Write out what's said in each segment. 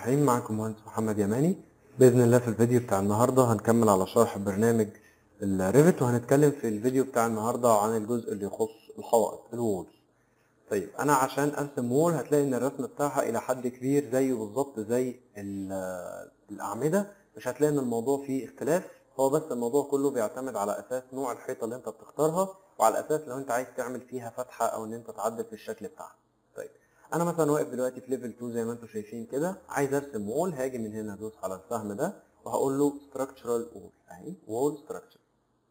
الرحيم معكم مهندس محمد يماني بإذن الله في الفيديو بتاع النهاردة هنكمل على شرح برنامج الريفت وهنتكلم في الفيديو بتاع النهاردة عن الجزء اللي يخص الحوائط الوولز طيب أنا عشان أرسم وول هتلاقي إن الرسم بتاعها إلى حد كبير زيه بالظبط زي ال- الأعمدة مش هتلاقي إن الموضوع فيه اختلاف هو بس الموضوع كله بيعتمد على أساس نوع الحيطة اللي أنت بتختارها وعلى أساس لو أنت عايز تعمل فيها فتحة أو إن أنت تعدل في الشكل بتاعها طيب انا مثلا واقف دلوقتي في ليفل 2 زي ما انتم شايفين كده عايز ارسم وول هاجي من هنا ادوس على السهم ده وهقول له structural wall اهي wall structure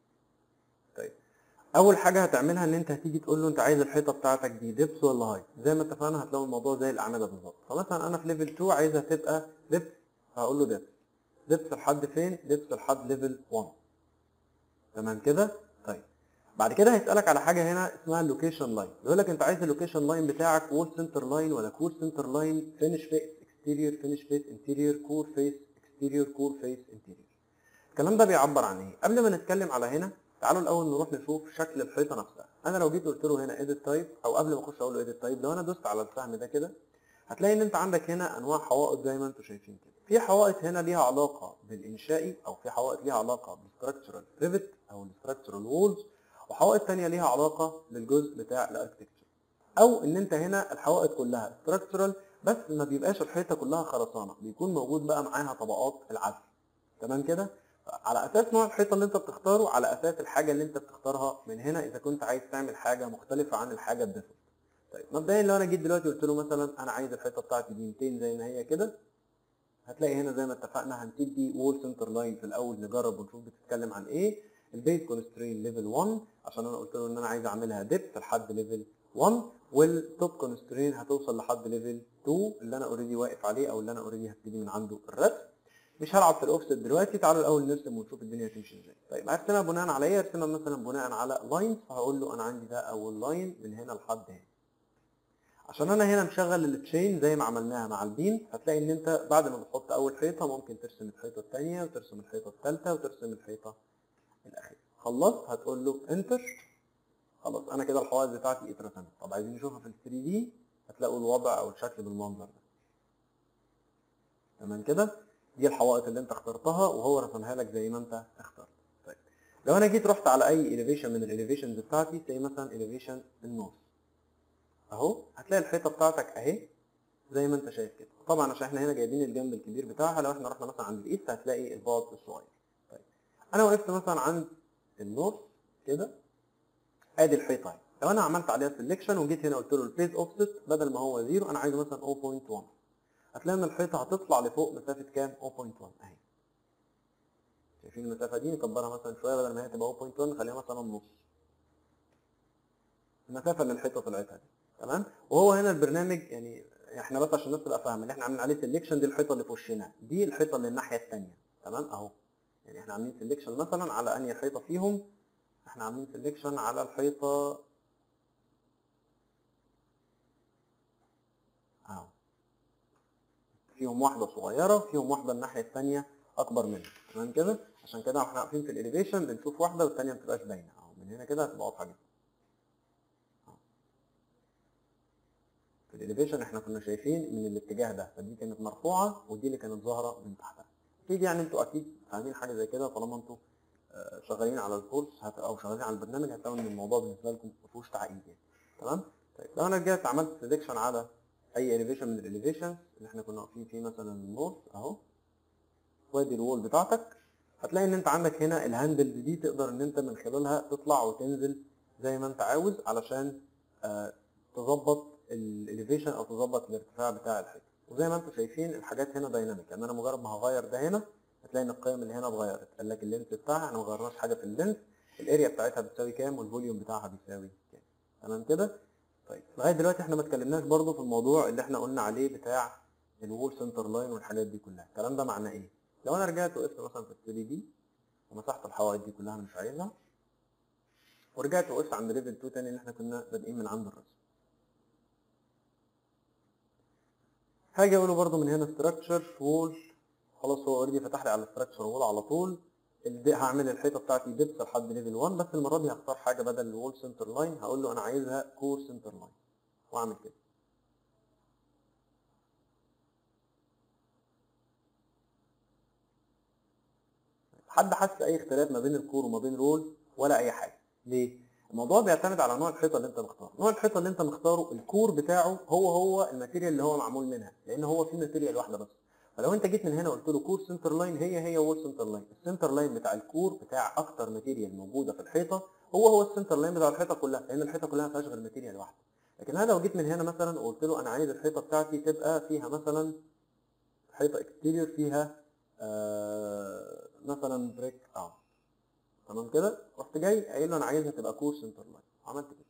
طيب اول حاجه هتعملها ان انت هتيجي تقول له انت عايز الحيطه بتاعتك دي ديبس ولا هاي زي ما اتفقنا هتلاقوا الموضوع زي الاعمده بالظبط فمثلا انا في ليفل 2 عايزها تبقى ديبس هقول له ديبس ديبس لحد فين ديبس لحد ليفل 1 تمام كده طيب بعد كده هيسألك على حاجة هنا اسمها اللوكيشن لاين يقول لك انت عايز اللوكيشن لاين بتاعك وول سنتر لاين ولا كور سنتر لاين فينش فيس اكستيريور فينش فيس انتيريور كور فيس اكستيريور كور فيس انتيريور الكلام ده بيعبر عن ايه قبل ما نتكلم على هنا تعالوا الاول نروح نشوف شكل الحيطه نفسها انا لو جيت قلت له هنا edit تايب او قبل ما اخش اقول له edit تايب لو انا دوست على السهم ده كده هتلاقي ان انت عندك هنا انواع حوائط زي ما انتم شايفين كده في حوائط هنا ليها علاقه بالانشائي او في حوائط ليها علاقه بالستراكشرال ريفت او الستراكشرال وولز وحوائط تانية ليها علاقة بالجزء بتاع الاركتكتشر او ان انت هنا الحوائط كلها ستراكشرال بس ما بيبقاش الحيطة كلها خرسانة بيكون موجود بقى معاها طبقات العزل تمام كده على اساس نوع الحيطة اللي انت بتختاره على اساس الحاجة اللي انت بتختارها من هنا اذا كنت عايز تعمل حاجة مختلفة عن الحاجة الديفولت طيب مبدئيا لو انا جيت دلوقتي قلت له مثلا انا عايز الحيطة بتاعتي دي 200 زي ما هي كده هتلاقي هنا زي ما اتفقنا هنبتدي وول سنتر لاين في الاول نجرب ونشوف بتتكلم عن ايه البيز كونسترين ليفل 1 عشان انا قلت له ان انا عايز اعملها ديبث لحد ليفل 1 والتوب كونسترين هتوصل لحد ليفل 2 اللي انا اوريدي واقف عليه او اللي انا اوريدي هبتدي من عنده الرسم مش هلعب في الاوفست دلوقتي تعالوا الاول نرسم ونشوف الدنيا هتمشي ازاي طيب هرسمها بناء على ايه ارسمها مثلا بناء على لاينز فهقول له انا عندي ده اول لاين من هنا لحد هنا عشان انا هنا مشغل التشين زي ما عملناها مع البين هتلاقي ان انت بعد ما بتحط اول حيطه ممكن ترسم الحيطه الثانيه وترسم الحيطه الثالثه وترسم الحيطه الاخيره خلصت هتقول له انتر خلاص انا كده الحوائط بتاعتي اترسمت طب عايزين نشوفها في ال 3 دي هتلاقوا الوضع او الشكل بالمنظر ده تمام كده دي الحوائط اللي انت اخترتها وهو رسمها لك زي ما انت اخترت طيب لو انا جيت رحت على اي اليفيشن من الاليفيشنز بتاعتي زي مثلا اليفيشن النص اهو هتلاقي الحيطه بتاعتك اهي زي ما انت شايف كده طبعا عشان احنا هنا جايبين الجنب الكبير بتاعها لو احنا رحنا مثلا عند الايست هتلاقي البعد الصغير طيب انا وقفت مثلا عند النص كده ادي الحيطه اهي لو انا عملت عليها سelection وجيت هنا قلت له الفيز اوفست بدل ما هو 0 انا عايزه مثلا 0.1 هتلاقي ان الحيطه هتطلع لفوق مسافه كام 0.1 اهي شايفين المسافه دي نكبرها مثلا شويه بدل ما هي تبقى 0.1 نخليها مثلا نص المسافه اللي الحيطه طلعتها دي تمام وهو هنا البرنامج يعني احنا بس عشان الناس تبقى فاهمه اللي احنا عاملين عليه سelection دي الحيطه اللي في وشنا دي الحيطه اللي الناحيه الثانيه تمام اهو يعني احنا عاملين سelection مثلا على انهي حيطه فيهم احنا عاملين سelection على الحيطه اهو فيهم واحده صغيره فيهم واحده الناحيه الثانيه اكبر منها تمام كده عشان كده احنا واقفين في الاليفيشن بنشوف واحده والثانيه ما بتبقاش باينه اهو من هنا كده هتبقى واضحه جدا في الاليفيشن احنا كنا شايفين من الاتجاه ده فدي كانت مرفوعه ودي اللي كانت ظاهره من تحتها اكيد يعني انتوا اكيد فاهمين حاجه زي كده طالما انتوا آه، شغالين على الكورس هت- او شغالين على البرنامج هتلاقوا ان الموضوع بالنسبه لكم ما فيهوش تعقيد يعني تمام طيب لو انا جيت عملت سيلكشن على اي اليفيشن من الاليفيشن اللي احنا كنا واقفين فيه مثلا النورث اهو وادي الوول بتاعتك هتلاقي ان انت عندك هنا الهاندلز دي تقدر ان انت من خلالها تطلع وتنزل زي ما انت عاوز علشان آه، تظبط الاليفيشن او تظبط الارتفاع بتاع الحيطه وزي ما انتم شايفين الحاجات هنا دايناميك يعني انا مجرد ما هغير ده هنا هتلاقي ان القيم اللي هنا اتغيرت قال لك اللينس بتاعها احنا ما غيرناش حاجه في اللينس الاريا بتاعتها بتساوي كام والفوليوم بتاعها بيساوي كام تمام كده طيب لغايه دلوقتي احنا ما اتكلمناش برضو في الموضوع اللي احنا قلنا عليه بتاع الوول سنتر لاين والحاجات دي كلها الكلام ده معناه ايه لو انا رجعت وقفت مثلا في ال 3 دي ومسحت الحوائط دي كلها مش عايزها ورجعت وقفت عند ليفل 2 تاني اللي احنا كنا بادئين من عند الرسم هاجي اقوله برضو من هنا ستراكشر وول خلاص هو اوريدي فتح لي على ستراكشر وول على طول الد- هعمل الحيطه بتاعتي ديبس لحد ليفل 1 بس المره دي هختار حاجه بدل الوول سنتر لاين هقول له انا عايزها كور سنتر لاين واعمل كده حد حس اي اختلاف ما بين الكور وما بين رول ولا اي حاجه ليه الموضوع بيعتمد على نوع الحيطه اللي انت مختاره نوع الحيطه اللي انت مختاره الكور بتاعه هو هو الماتيريال اللي هو معمول منها لان هو في ماتيريال واحده بس فلو انت جيت من هنا قلت له كور سنتر لاين هي هي وول سنتر لاين السنتر لاين بتاع الكور بتاع اكتر ماتيريال موجوده في الحيطه هو هو السنتر لاين بتاع الحيطه كلها لان الحيطه كلها ما فيهاش غير ماتيريال واحده لكن انا لو جيت من هنا مثلا وقلت له انا عايز الحيطه بتاعتي تبقى فيها مثلا حيطه اكستيريور فيها آه مثلا بريك اوت تمام كده رحت جاي قايل له انا عايزها تبقى كور سنتر لاين عملت كده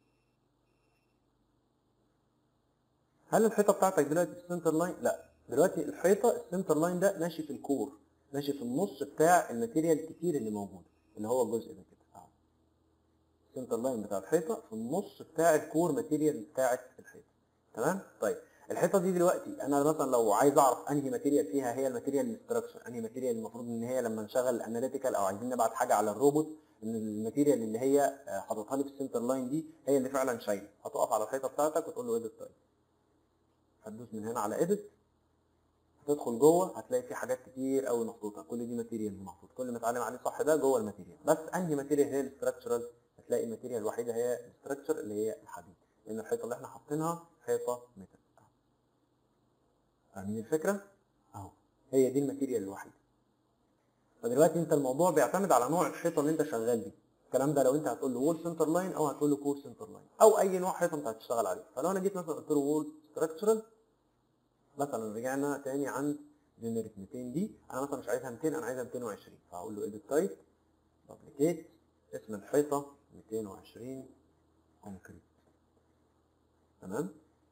هل الحيطه بتاعتك دلوقتي في السنتر لاين لا دلوقتي الحيطه السنتر لاين ده ماشي في الكور ماشي في النص بتاع الماتيريال الكتير اللي موجود اللي هو الجزء ده كده اهو السنتر لاين بتاع الحيطه في النص بتاع الكور ماتيريال بتاعه الحيطه تمام طيب الحيطه دي دلوقتي انا مثلا لو عايز اعرف انهي ماتيريال فيها هي الماتيريال الاستراكشر انهي ماتيريال المفروض ان هي لما نشغل الاناليتيكال او عايزين نبعت حاجه على الروبوت ان الماتيريال اللي هي آه، حاططها لي في السنتر لاين دي هي اللي فعلا شايله هتقف على الحيطه بتاعتك وتقول له ايديت تايب هتدوس من هنا على ايديت هتدخل جوه هتلاقي في حاجات كتير قوي محطوطه كل دي ماتيريال محطوط كل ما اتعلم عليه صح ده جوه الماتيريال بس انهي ماتيريال هي الاستراكشرال هتلاقي الماتيريال الوحيده هي الاستراكشر اللي هي الحديد لان الحيطه اللي احنا حاطينها حيطه ميتال فاهمين الفكره اهو هي دي الماتيريال الوحيده فدلوقتي انت الموضوع بيعتمد على نوع الحيطه اللي انت شغال بيه الكلام ده لو انت هتقول له وول سنتر لاين او هتقول له كور سنتر لاين او اي نوع حيطه انت هتشتغل عليه فلو انا جيت مثلا قلت له وول ستراكشرال مثلا رجعنا تاني عند جنريت 200 دي انا مثلا مش عايزها 200 انا عايزها 220 فهقول له ايديت تايب دبليكيت اسم الحيطه 220 كونكريت تمام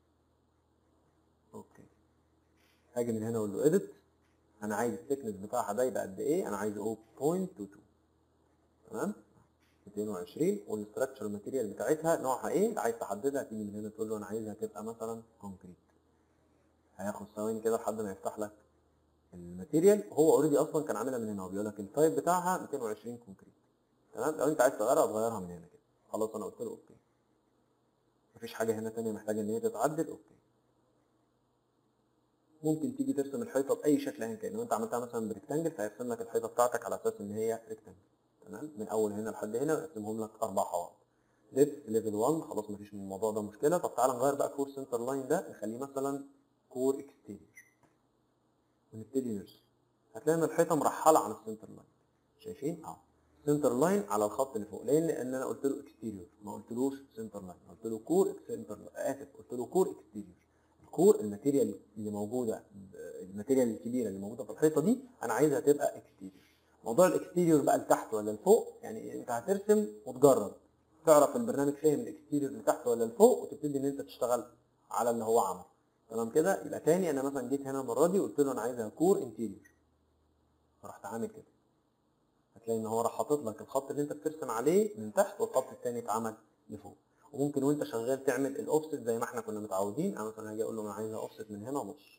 اوكي هاجي من هنا اقول له اديت انا عايز الثيكنس بتاعها ده يبقى قد ايه انا عايزه 0.22 تمام 220 والاستراكشر ماتيريال بتاعتها نوعها ايه عايز تحددها تيجي من هنا تقول له انا عايزها تبقى مثلا كونكريت هياخد ثواني كده لحد ما يفتح لك الماتيريال هو اوريدي اصلا كان عاملها من هنا هو بيقول لك التايب بتاعها 220 كونكريت تمام لو انت عايز تغيرها تغيرها من هنا كده خلاص انا قلت له اوكي مفيش حاجه هنا تانية محتاجه ان هي تتعدل اوكي ممكن تيجي ترسم الحيطه باي شكل ايا كان لو انت عملتها مثلا بريكتانجل فهيرسم لك الحيطه بتاعتك على اساس ان هي ريكتانجل تمام من اول هنا لحد هنا ويقسمهم لك اربع حوائط ديبث ليفل 1 خلاص مفيش من الموضوع ده مشكله طب تعالى نغير بقى كور سنتر لاين ده نخليه مثلا كور اكستيريور ونبتدي نرسم هتلاقي ان الحيطه مرحله عن السنتر لاين شايفين اه سنتر لاين على الخط اللي فوق لان ان انا قلت له اكستيريور ما قلتلوش سنتر لاين قلت له كور سنتر اسف قلت له كور اكستيريور الكور الماتيريال اللي موجوده الماتيريال الكبيره اللي موجوده في الحيطه دي انا عايزها تبقى اكستيريور موضوع الاكستيريور بقى لتحت ولا لفوق يعني انت هترسم وتجرب تعرف البرنامج فاهم الاكستيريور لتحت ولا لفوق وتبتدي ان انت تشتغل على اللي هو عمله تمام كده يبقى تاني انا مثلا جيت هنا المره دي قلت له انا عايزها كور انتيريور فرحت عامل كده هتلاقي ان هو راح حاطط لك الخط اللي انت بترسم عليه من تحت والخط التاني اتعمل لفوق وممكن وانت شغال تعمل الاوفست زي ما احنا كنا متعودين انا مثلا هاجي اقول له انا عايزها اوفست من هنا نص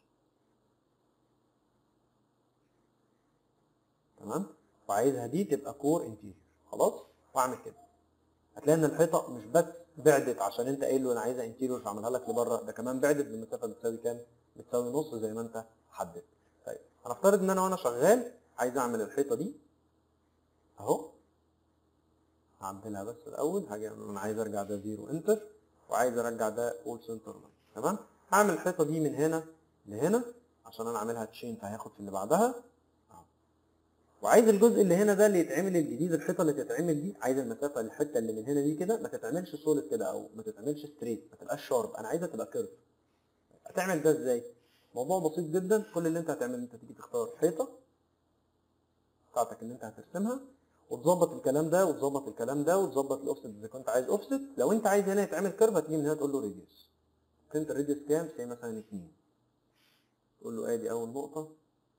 تمام وعايزها دي تبقى كور انتيريور خلاص واعمل كده هتلاقي ان الحيطه مش بس بعدت عشان انت قايل له انا عايزها انتيريور فعملها لك لبره ده كمان بعدت بمسافه بتساوي كام؟ بتساوي نص زي ما انت حددت طيب هنفترض ان انا وانا شغال عايز اعمل الحيطه دي اهو هعدلها بس الاول هاجي انا عايز ارجع ده زيرو انتر وعايز ارجع ده اول سنتر لاين تمام هعمل الحيطه دي من هنا لهنا عشان انا عاملها تشين فهياخد في اللي بعدها اهو وعايز الجزء اللي هنا ده اللي يتعمل الجديد الحيطه اللي تتعمل دي عايز المسافه الحته اللي من هنا دي كده ما تتعملش سوليد كده او ما تتعملش ستريت ما تبقاش شارب انا عايزها تبقى كيرف هتعمل ده ازاي موضوع بسيط جدا كل اللي انت هتعمله انت تيجي تختار حيطه بتاعتك اللي انت هترسمها وتظبط الكلام ده وتظبط الكلام ده وتظبط الاوفست اذا كنت عايز اوفست لو انت عايز هنا يتعمل كيرف هتيجي من هنا تقول له ريديوس انت الريديوس كام زي مثلا 2 تقول له ادي اول نقطه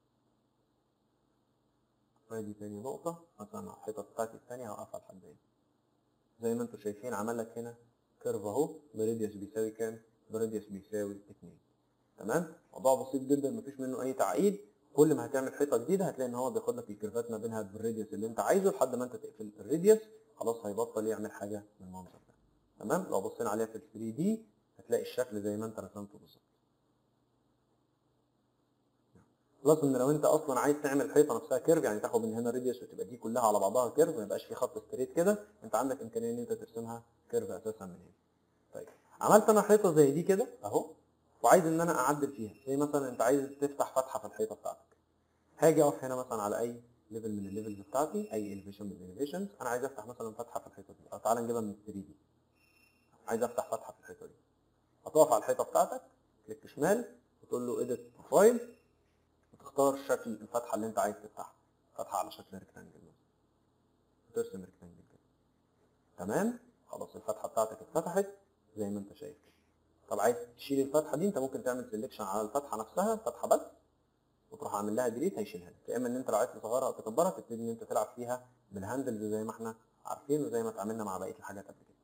وادي تاني نقطه مثلا الحيطه بتاعتي الثانيه هوقفها لحد هنا زي ما انتم شايفين عمل لك هنا كيرف اهو بريديوس بيساوي كام بريديوس بيساوي 2 تمام موضوع بسيط جدا مفيش منه اي تعقيد كل ما هتعمل حيطه جديده هتلاقي ان هو بياخد لك الكيرفات ما بينها بالراديوس اللي انت عايزه لحد ما انت تقفل الراديوس خلاص هيبطل يعمل حاجه من المنظر ده تمام لو بصينا عليها في ال 3 دي هتلاقي الشكل زي ما انت رسمته بالظبط بلس ان لو انت اصلا عايز تعمل الحيطه نفسها كيرف يعني تاخد من هنا راديوس وتبقى دي كلها على بعضها كيرف ما يبقاش في خط ستريت كده انت عندك امكانيه ان انت ترسمها كيرف اساسا من هنا طيب عملت انا حيطه زي دي كده اهو وعايز ان انا اعدل فيها زي مثلا انت عايز تفتح فتحه في الحيطه بتاعتك هاجي اقف هنا مثلا على اي ليفل من الليفلز بتاعتي اي اليفيشن من الاليفيشنز انا عايز افتح مثلا فتحه في الحيطه دي او تعالى نجيبها من 3 دي عايز افتح فتحه في الحيطه دي هتقف على الحيطه بتاعتك كليك شمال وتقول له اديت بروفايل وتختار شكل الفتحه اللي انت عايز تفتحها فتحه على شكل ريكتانجل مثلا وترسم ريكتانجل كده تمام خلاص الفتحه بتاعتك اتفتحت زي ما انت شايف كده طب عايز تشيل الفتحه دي انت ممكن تعمل سيلكشن على الفتحه نفسها فتحه بس وتروح عامل لها ديليت هيشيلها لك يا اما ان انت لو عايز تصغرها او تكبرها تبتدي ان انت تلعب فيها بالهاندلز زي ما احنا عارفين وزي ما اتعاملنا مع بقيه الحاجات قبل كده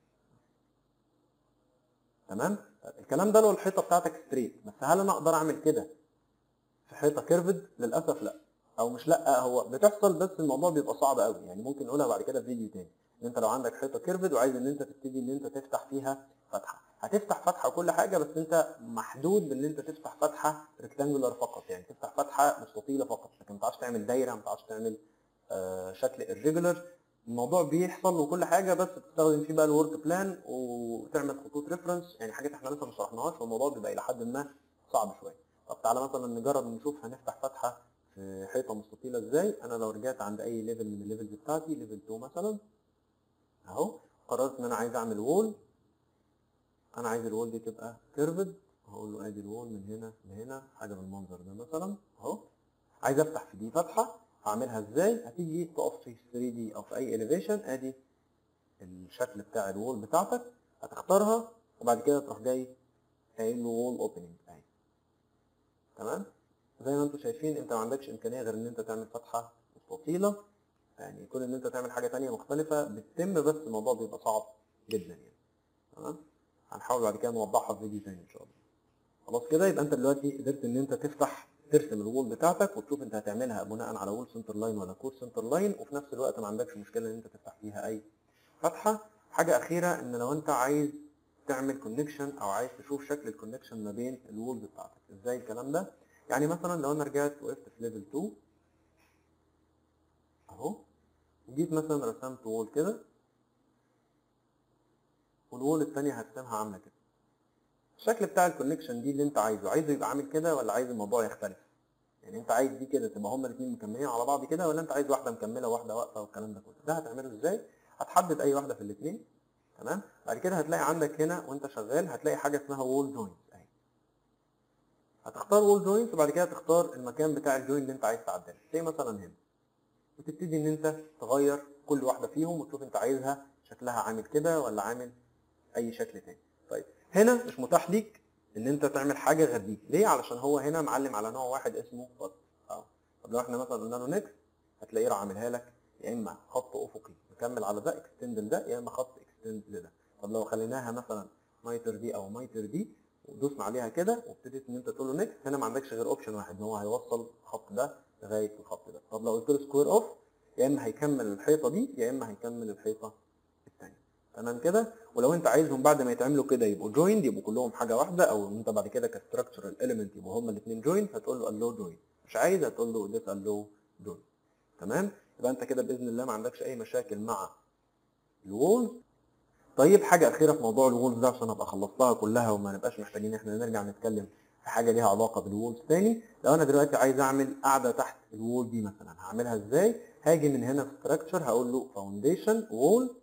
تمام طيب الكلام ده لو الحيطه بتاعتك ستريت بس هل انا اقدر اعمل كده في حيطه كيرفد للاسف لا او مش لا هو بتحصل بس الموضوع بيبقى صعب قوي يعني ممكن نقولها بعد كده في فيديو تاني ان انت لو عندك حيطه كيرفد وعايز ان انت تبتدي ان انت تفتح فيها فتحه هتفتح فتحه وكل حاجه بس انت محدود بان انت تفتح فتحه ريكتانجولار فقط يعني تفتح فتحه مستطيله فقط لكن ما تعرفش تعمل دايره ما تعرفش تعمل آه شكل الريجولر الموضوع بيحصل وكل حاجه بس بتستخدم فيه بقى الورك بلان وتعمل خطوط ريفرنس يعني حاجات احنا لسه ما شرحناهاش فالموضوع بيبقى الى حد ما صعب شويه طب تعالى مثلا نجرب نشوف هنفتح فتحه في حيطه مستطيله ازاي انا لو رجعت عند اي ليفل من الليفلز بتاعتي ليفل 2 مثلا اهو قررت ان انا عايز اعمل وول انا عايز الوول دي تبقى كيرفد هقول له ادي الوول من هنا لهنا حاجه بالمنظر ده مثلا اهو عايز افتح في دي فتحه هعملها ازاي هتيجي تقف في 3 دي او في اي اليفيشن ادي الشكل بتاع الوول بتاعتك هتختارها وبعد كده تروح جاي قايل له وول اوبننج اهي تمام زي ما انتم شايفين انت ما عندكش امكانيه غير ان انت تعمل فتحه مستطيله يعني كون ان انت تعمل حاجه تانية مختلفه بتتم بس الموضوع بيبقى صعب جدا يعني تمام هنحاول بعد كده نوضحها في فيديو تاني ان شاء الله خلاص كده يبقى انت دلوقتي قدرت ان انت تفتح ترسم الوول بتاعتك وتشوف انت هتعملها بناء على وول سنتر لاين ولا كور سنتر لاين وفي نفس الوقت ما عندكش مشكله ان انت تفتح فيها اي فتحه حاجه اخيره ان لو انت عايز تعمل كونكشن او عايز تشوف شكل الكونكشن ما بين الوولز بتاعتك ازاي الكلام ده يعني مثلا لو انا رجعت وقفت في ليفل 2 اهو جيت مثلا رسمت وول كده والوول الثانيه هرسمها عامله كده الشكل بتاع الكونكشن دي اللي انت عايزه عايزه يبقى عامل كده ولا عايز الموضوع يختلف يعني انت عايز دي كده تبقى هما الاثنين مكملين على بعض كده ولا انت عايز واحده مكمله وواحده واقفه والكلام ده كله ده هتعمله ازاي هتحدد اي واحده في الاثنين تمام بعد كده هتلاقي عندك هنا وانت شغال هتلاقي حاجه اسمها وول جوينت اهي هتختار وول جوينت وبعد كده تختار المكان بتاع الجوين اللي انت عايز تعدله زي مثلا هنا وتبتدي ان انت تغير كل واحده فيهم وتشوف انت عايزها شكلها عامل كده ولا عامل اي شكل تاني طيب هنا مش متاح ليك ان انت تعمل حاجه غير دي ليه علشان هو هنا معلم على نوع واحد اسمه خط اه طب لو احنا مثلا قلنا له نكست هتلاقيه راح عاملها لك يا اما خط افقي مكمل على ده اكستند لده يا اما خط اكستند لده طب لو خليناها مثلا مايتر دي او مايتر دي ودوسنا عليها كده وابتديت ان انت تقول له نكست هنا ما عندكش غير اوبشن واحد ان هو هيوصل الخط ده لغايه الخط ده طب لو قلت له سكوير اوف يا اما هيكمل الحيطه دي يا اما هيكمل الحيطه الثانيه تمام كده ولو انت عايزهم بعد ما يتعملوا كده يبقوا جويند يبقوا كلهم حاجه واحده او انت بعد كده كستراكشرال اليمنت يبقوا هما الاثنين جويند هتقول له الو جوين مش عايز هتقول له ديس الو جوين تمام يبقى انت كده باذن الله ما عندكش اي مشاكل مع الوولز طيب حاجه اخيره في موضوع الوولز ده عشان ابقى خلصتها كلها وما نبقاش محتاجين ان احنا نرجع نتكلم في حاجه ليها علاقه بالوولز تاني لو انا دلوقتي عايز اعمل قاعده تحت الوول دي مثلا هعملها ازاي هاجي من هنا في ستراكشر هقول له فاونديشن وول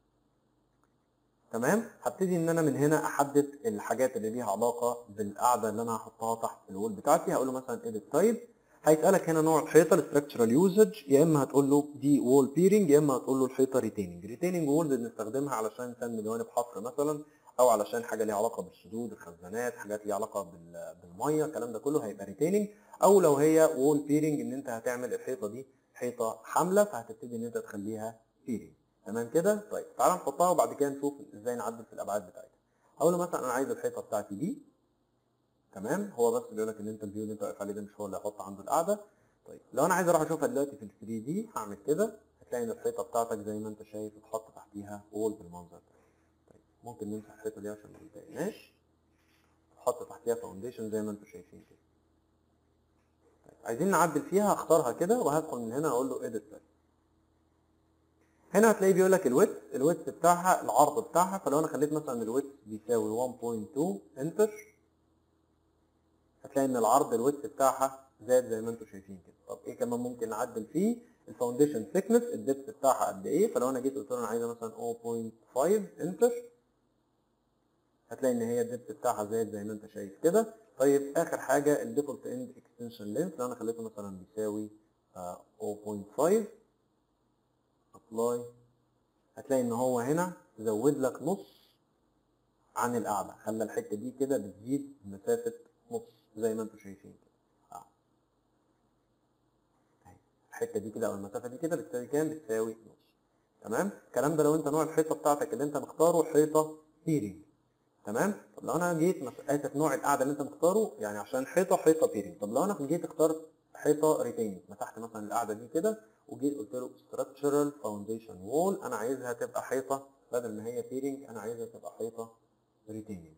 تمام هبتدي ان انا من هنا احدد الحاجات اللي ليها علاقه بالقاعده اللي انا هحطها تحت الوول بتاعتي هقول له مثلا edit تايب هيسالك هنا نوع الحيطه الستراكشرال يوزج يا اما هتقول له دي وول بيرنج يا اما هتقول له الحيطه ريتيننج ريتيننج وول بنستخدمها علشان نسمي جوانب حفر مثلا او علشان حاجه ليها علاقه بالسدود الخزانات حاجات ليها علاقه بال- بالميه الكلام ده كله هيبقى ريتيننج او لو هي وول بيرنج ان انت هتعمل الحيطه دي حيطه حامله فهتبتدي ان انت تخليها بيرنج تمام كده طيب تعالى نحطها وبعد كده نشوف ازاي نعدل في الابعاد بتاعتها اقول له مثلا انا عايز الحيطه بتاعتي دي تمام هو بس بيقول لك ان انت الفيو اللي انت واقف عليه ده مش هو اللي هيحط عنده القاعده طيب لو انا عايز اروح اشوفها دلوقتي في ال 3 دي هعمل كده هتلاقي ان الحيطه بتاعتك زي ما انت شايف اتحط تحتيها وول بالمنظر ده طيب ممكن نمسح الحيطه دي عشان ما نتضايقناش نحط تحتيها فاونديشن زي ما انتم شايفين كده طيب عايزين نعدل فيها هختارها كده وهدخل من هنا اقول له edit type هنا هتلاقيه بيقول لك الويت الويت بتاعها العرض بتاعها فلو انا خليت مثلا الويت بيساوي 1.2 انتر هتلاقي ان العرض الويت بتاعها زاد زي ما انتم شايفين كده طب ايه كمان ممكن نعدل فيه الفاونديشن ثيكنس الدبس بتاعها قد ايه فلو انا جيت قلت له انا عايزه مثلا 0.5 انتر هتلاقي ان هي الدبس بتاعها زاد زي ما انت شايف كده طيب اخر حاجه الديفولت اند اكستنشن لينث لو انا خليته مثلا بيساوي آه، 0.5 ابلاي هتلاقي ان هو هنا زود لك نص عن القاعده خلى الحته دي كده بتزيد مسافه نص زي ما انتم شايفين كده آه. أهي. الحته دي كده او المسافه دي كده بتساوي كام بتساوي نص تمام الكلام ده لو انت نوع الحيطه بتاعتك اللي انت مختاره حيطه بيرنج تمام طب لو انا جيت مس- اسف نوع القاعده اللي انت مختاره يعني عشان حيطه حيطه بيرنج طب لو انا جيت اخترت حيطه ريتيننج مسحت مثلا القاعده دي كده وجيت قلت له structural foundation wall انا عايزها تبقى حيطه بدل ما هي بيرنج انا عايزها تبقى حيطه ريتيننج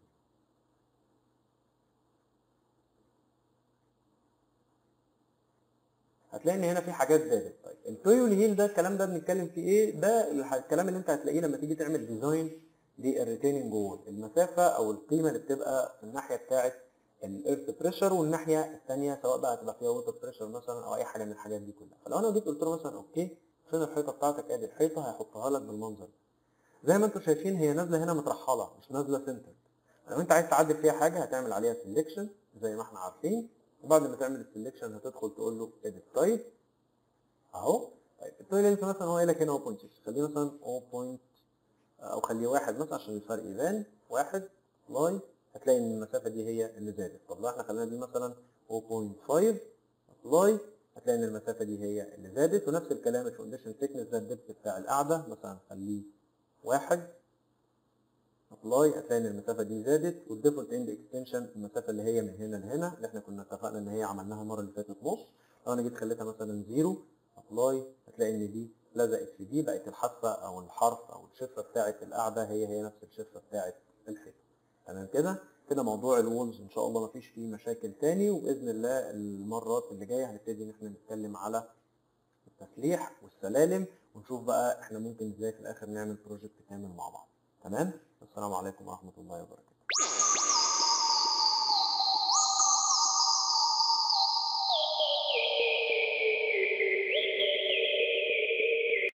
هتلاقي ان هنا في حاجات زادت طيب البري والهيل ده الكلام ده بنتكلم فيه ايه ده الح- الكلام اللي انت هتلاقيه لما تيجي تعمل ديزاين للريتيننج وول المسافه او القيمه اللي بتبقى في الناحيه بتاعه الايرث بريشر والناحيه الثانيه سواء بقى هتبقى فيها ووتر بريشر مثلا او اي حاجه من الحاجات دي كلها فلو انا جيت قلت له مثلا اوكي فين الحيطه بتاعتك ادي الحيطه هيحطها لك بالمنظر ده زي ما انتم شايفين هي نازله هنا مترحله مش نازله سنتر لو انت عايز تعدل فيها حاجه هتعمل عليها سيلكشن زي ما احنا عارفين وبعد ما تعمل السيلكشن هتدخل تقول له edit type اهو طيب التوي لينس مثلا هو قايل لك هنا 0.6 خليه مثلا 0. او خليه واحد مثلا عشان الفرق يبان واحد لاي هتلاقي ان المسافه دي هي اللي زادت طب لو احنا خلينا دي مثلا 0.5 لاي هتلاقي ان المسافه دي هي اللي زادت ونفس الكلام الفاونديشن ثيكنس ده الدبس بتاع القاعده مثلا خليه واحد ابلاي هتلاقي ان المسافه دي زادت والديفولت اند اكستنشن المسافه اللي هي من هنا لهنا اللي احنا كنا اتفقنا ان هي عملناها المره اللي فاتت نص لو انا جيت خليتها مثلا زيرو ابلاي هتلاقي ان دي لزقت في دي بقت الحافه او الحرف او الشفه بتاعه القاعده هي هي نفس الشفه بتاعه الحيطه تمام كده كده موضوع الوولز ان شاء الله مفيش فيه مشاكل تاني وباذن الله المرات اللي جايه هنبتدي ان احنا نتكلم على التسليح والسلالم ونشوف بقى احنا ممكن ازاي في الاخر نعمل بروجكت كامل مع بعض تمام السلام عليكم ورحمه الله وبركاته